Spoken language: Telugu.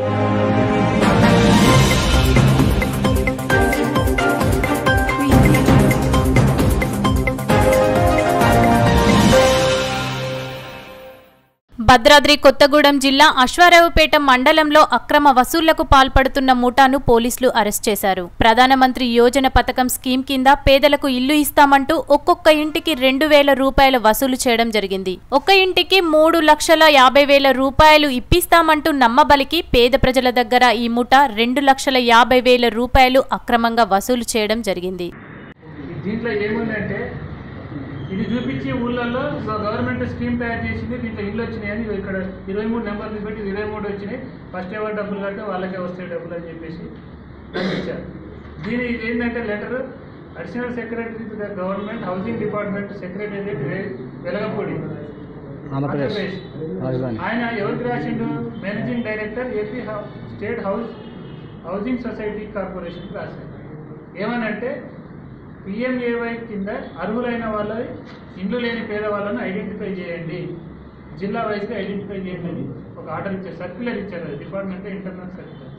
భద్రాద్రి కొత్తగూడెం జిల్లా అశ్వారావుపేట మండలంలో అక్రమ వసూళ్లకు పాల్పడుతున్న ముఠాను పోలీసులు అరెస్ట్ చేశారు ప్రధానమంత్రి యోజన పథకం స్కీమ్ కింద పేదలకు ఇల్లు ఇస్తామంటూ ఒక్కొక్క ఇంటికి రెండు వేల రూపాయల వసూలు చేయడం జరిగింది ఒక్క ఇంటికి మూడు లక్షల యాభై వేల రూపాయలు ఇప్పిస్తామంటూ నమ్మబలికి పేద ప్రజల దగ్గర ఈ ముఠ రెండు లక్షల యాభై వేల రూపాయలు అక్రమంగా వసూలు చేయడం జరిగింది దీంట్లో ఏముందంటే ఇది చూపించి ఊళ్ళల్లో గవర్నమెంట్ స్కీమ్ తయారు చేసింది దీంట్లో ఇల్లు వచ్చినాయని ఇక్కడ ఇరవై మూడు నెంబర్లు పెట్టి ఇరవై మూడు వచ్చినాయి ఫస్ట్ ఎవరు డబ్బులు కడితే వాళ్ళకే వస్తాయి డబ్బులు అని చెప్పేసి నాకు ఇచ్చారు దీని ఇది ఏంటంటే letter additional secretary to the government housing department secretariat Velagapudi Andhra Pradesh రాజధాని ఆయన ఎవరికి రాసిండు మేనేజింగ్ డైరెక్టర్ ఏపీ హౌ- స్టేట్ హౌస్ హౌసింగ్ సొసైటీ కార్పొరేషన్కి రాశారు ఏమనంటే పిఎంఏవై కింద అర్హులైన వాళ్ళ ఇండ్లు లేని పేదవాళ్ళను ఐడెంటిఫై చేయండి జిల్లా వైజ్గా ఐడెంటిఫై చేయండి అని ఒక ఆర్డర్ ఇచ్చారు సర్క్యులర్ ఇచ్చారు అది డిపార్ట్మెంట్ ఇంటర్నల్ సర్క్యులర్